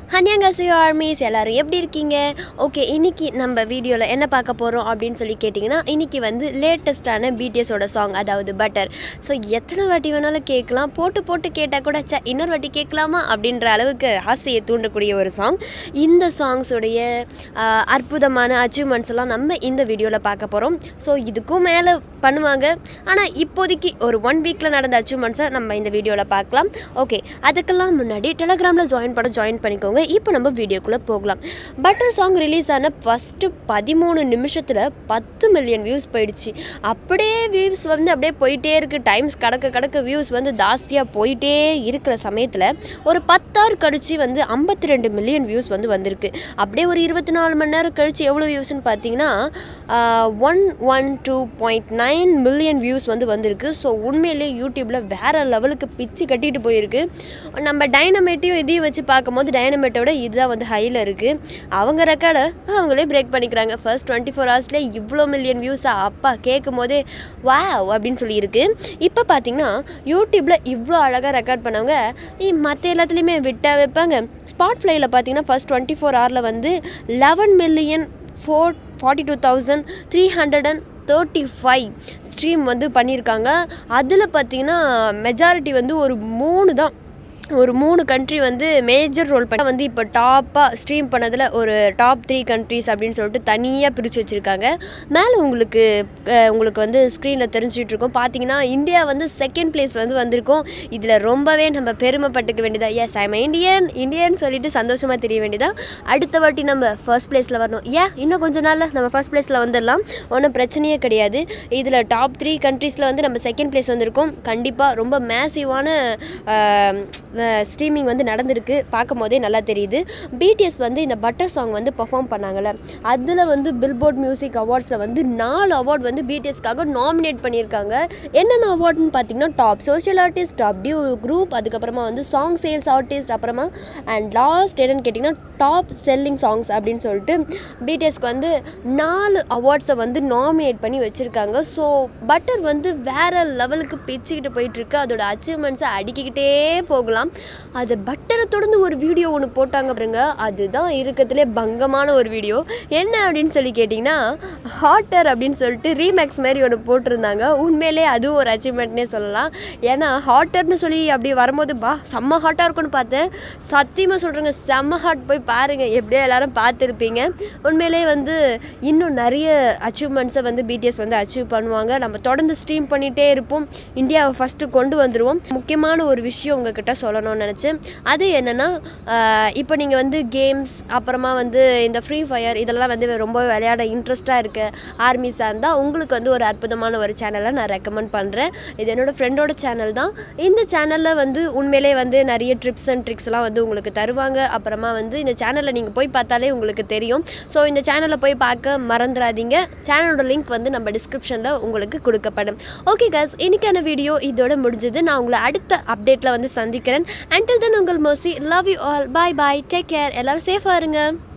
ஹன்யாங்காசியோ armies எல்லாரும் எப்படி இருக்கீங்க ஓகே இன்னைக்கு நம்ம வீடியோவில் என்ன பார்க்க போகிறோம் அப்படின்னு சொல்லி கேட்டிங்கன்னா இன்னைக்கு வந்து லேட்டஸ்ட்டான பிடிஎஸோட சாங் அதாவது பட்டர் ஸோ எத்தனை வாட்டி வேணாலும் கேட்கலாம் போட்டு போட்டு கேட்டால் கூட சே இன்னொரு வாட்டி கேட்கலாமா அப்படின்ற அளவுக்கு ஆசையை தூண்டக்கூடிய ஒரு சாங் இந்த சாங்ஸுடைய அற்புதமான அச்சீவ்மெண்ட்ஸ் எல்லாம் நம்ம இந்த வீடியோவில் பார்க்க போகிறோம் ஸோ இதுக்கும் மேலே பண்ணுவாங்க ஆனால் இப்போதைக்கு ஒரு ஒன் வீக்கில் நடந்த அச்சீவ்மெண்ட்ஸை நம்ம இந்த வீடியோவில் பார்க்கலாம் ஓகே அதுக்கெல்லாம் முன்னாடி டெலகிராமில் ஜாயின் பண்ண ஜாயின் பண்ணிக்கோங்க இப்போ நம்ம வீடியோக்குள்ளே போகலாம் பட்டர் சாங் ரிலீஸ் ஆன ஃபஸ்ட்டு பதிமூணு நிமிஷத்தில் பத்து மில்லியன் வியூஸ் போயிடுச்சு அப்படியே வியூஸ் வந்து அப்படியே போயிட்டே இருக்குது டைம்ஸ் கடக்க கடக்க வியூஸ் வந்து ஜாஸ்தியாக போயிட்டே இருக்கிற சமயத்தில் ஒரு பத்தாறு கழிச்சு வந்து ஐம்பத்தி ரெண்டு மில்லியன் வியூஸ் வந்து வந்திருக்கு அப்படியே ஒரு இருபத்தி நாலு மணி நேரம் கழிச்சு எவ்வளோ வியூஸ்னு பார்த்தீங்கன்னா one one two point nine million views வந்து வந்திருக்கு ஸோ உண்மையிலே யூடியூப்பில் வேறு லெவலுக்கு பிச்சு கட்டிட்டு போயிருக்கு நம்ம டைனமேட்டையும் இதையும் வச்சு பார்க்கும்போது டைனமேட்டோட இதுதான் வந்து ஹையில் இருக்குது அவங்க ரெக்கார்டை அவங்களே பிரேக் பண்ணிக்கிறாங்க ஃபர்ஸ்ட் டுவெண்ட்டி ஃபோர் ஹவர்ஸ்லேயே இவ்வளோ மில்லியன் வியூஸாக அப்பா கேட்கும் போதே வா அப்படின்னு சொல்லியிருக்கு இப்போ பார்த்தீங்கன்னா யூடியூப்பில் இவ்வளோ அழகாக ரெக்கார்ட் பண்ணவங்க மற்ற எல்லாத்துலேயுமே விட்டால் வைப்பாங்க ஸ்பாட் ஃப்ளைல பார்த்தீங்கன்னா ஃபர்ஸ்ட் டுவெண்ட்டி ஃபோர் ஹவரில் வந்து eleven million four forty two thousand three hundred and thirty five stream வந்து பண்ணியிருக்காங்க அதில் பார்த்தீங்கன்னா மெஜாரிட்டி வந்து ஒரு மூணு தான் ஒரு மூணு கண்ட்ரி வந்து மேஜர் ரோல் பண்ண வந்து இப்போ டாப்பாக ஸ்ட்ரீம் பண்ணதில் ஒரு டாப் த்ரீ கண்ட்ரிஸ் அப்படின்னு சொல்லிட்டு தனியாக பிரித்து வச்சுருக்காங்க மேலே உங்களுக்கு அஹ், உங்களுக்கு வந்து ஸ்க்ரீனில் தெரிஞ்சிட்டு இருக்கோம் பார்த்தீங்கன்னா இந்தியா வந்து செகண்ட் பிளேஸ் வந்து வந்திருக்கோம் இதில் ரொம்பவே நம்ம பெருமைப்பட்டுக்க வேண்டியதா எஸ் ஐம் இந்தியன் இந்தியன் சொல்லிட்டு சந்தோஷமாக தெரிய வேண்டியதா அடுத்த வாட்டி நம்ம ஃபர்ஸ்ட் பிளேஸில் வரணும் ஏன் இன்னும் கொஞ்ச நாளில் நம்ம ஃபர்ஸ்ட் பிளேஸில் வந்துடலாம் ஒன்றும் பிரச்சனையே கிடையாது இதில் டாப் த்ரீ கண்ட்ரீஸில் வந்து நம்ம செகண்ட் பிளேஸ் வந்திருக்கோம் கண்டிப்பாக ரொம்ப மேசிவான ஸ்ட்ரீமிங் வந்து நடந்திருக்கு பார்க்கும் போதே நல்லா தெரியுது பிடிஎஸ் வந்து இந்த பட்டர் சாங் வந்து பெர்ஃபார்ம் பண்ணாங்கல்ல அதில் வந்து பில்போர்ட் மியூசிக் அவார்ட்ஸில் வந்து நாலு அவார்ட் வந்து பிடிஎஸ்க்காக நாமினேட் பண்ணியிருக்காங்க என்னென்ன அவார்ட்னு பார்த்தீங்கன்னா top social artist top duo group அதுக்கப்புறமா வந்து சாங் சேல்ஸ் ஆர்டிஸ்ட் அப்புறமா அண்ட் லாஸ்ட் என்னன்னு கேட்டிங்கன்னா டாப் செல்லிங் சாங்ஸ் அப்படின்னு சொல்லிட்டு பிடிஎஸ்க்கு வந்து நாலு அவார்ட்ஸை வந்து நாமினேட் பண்ணி வச்சுருக்காங்க ஸோ பட்டர் வந்து வேறு லெவலுக்கு பிச்சுக்கிட்டு போயிட்டுருக்கு அதோட அச்சீவ்மெண்ட்ஸை அடிக்கிக்கிட்டே போகலாம் அது பட்டரை தொடர்ந்து ஒரு வீடியோ ஒன்று போட்டாங்க பாருங்க அதுதான் இருக்கிறதுலே பங்கமான ஒரு வீடியோ என்ன அப்படின்னு சொல்லி கேட்டிங்கன்னா ஹாட்டர் அப்படின்னு சொல்லிட்டு ரீமேக்ஸ் மாதிரி ஒன்று போட்டிருந்தாங்க உண்மையிலே அதுவும் ஒரு அச்சீவ்மெண்ட்னே சொல்லலாம் ஏன்னா ஹாட்டர்னு சொல்லி அப்படி வரும்போது பா செம்ம ஹாட்டாக இருக்கும்னு பார்த்தேன் சத்தியமாக சொல்கிறேங்க செம்ம ஹாட் போய் பாருங்கள் எப்படியோ எல்லாரும் பார்த்துருப்பீங்க உண்மையிலே வந்து இன்னும் நிறைய அச்சீவ்மெண்ட்ஸை வந்து பிடிஎஸ் வந்து அச்சீவ் பண்ணுவாங்க நம்ம தொடர்ந்து ஸ்ட்ரீம் பண்ணிகிட்டே இருப்போம் இந்தியாவை ஃபஸ்ட்டு கொண்டு வந்துடுவோம் முக்கியமான ஒரு விஷயம் உங்ககிட்ட சொல்லணும்னு நினச்சேன் அது என்னென்னா இப்போ நீங்கள் வந்து கேம்ஸ் அப்புறமா வந்து இந்த ஃப்ரீ ஃபயர் இதெல்லாம் வந்து ரொம்ப விளையாட இன்ட்ரெஸ்ட்டாக இருக்க ஆர்மிஸாக இருந்தால் உங்களுக்கு வந்து ஒரு அற்புதமான ஒரு சேனலை நான் ரெக்கமெண்ட் பண்ணுறேன் இது என்னோடய ஃப்ரெண்டோட சேனல் தான் இந்த சேனலில் வந்து உண்மையிலே வந்து நிறைய ட்ரிப்ஸ் அண்ட் ட்ரிக்ஸ்லாம் வந்து உங்களுக்கு தருவாங்க அப்புறமா வந்து இந்த சேனலில் நீங்கள் போய் பார்த்தாலே உங்களுக்கு தெரியும் ஸோ இந்த சேனலை போய் பார்க்க மறந்துடாதீங்க சேனலோட லிங்க் வந்து நம்ம டிஸ்கிரிப்ஷனில் உங்களுக்கு கொடுக்கப்படும் ஓகே கஸ் இன்னைக்கான வீடியோ இதோட முடிஞ்சது நான் உங்களை அடுத்த அப்டேட்டில் வந்து சந்திக்கிறேன் அண்டில் தென் உங்கள் மோசி love you all bye bye take care எல்லோரும் சேஃபாக இருங்க